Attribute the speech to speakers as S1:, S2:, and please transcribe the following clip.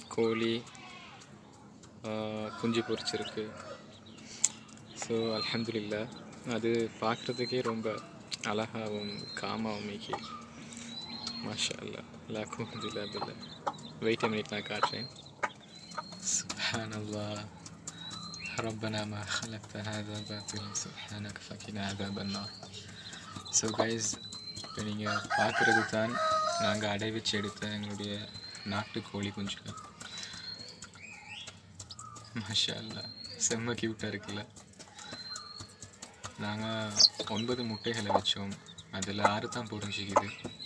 S1: கோழி ஆஹ், குஞ்சு பொரிச்சிருக்கு ஸோ அல்ஹம்துலில்லா அது பார்க்குறதுக்கே ரொம்ப அழகாகவும் காமாவும் மிக்கி மாஷா அல்லா லா குஹதுல்லா பில்லா வெயிட் மினிட் நான் காட்டுறேன் سبحان الله ربنا ما خلقت هذا باطلا سبحانك فقنا عذاب النار ஸோ கைஸ் இப்போ நீங்கள் பார்க்குறது தான் நாங்கள் அடை வச்சு எடுத்த எங்களுடைய நாட்டுக்கோழி குஞ்சுகள் மாஷா அல்லா செம்ம க்யூட்டாக இருக்குல்ல நாங்கள் ஒன்பது முட்டைகளை வச்சோம் அதில் ஆறு தான் பொறிஞ்சிக்குது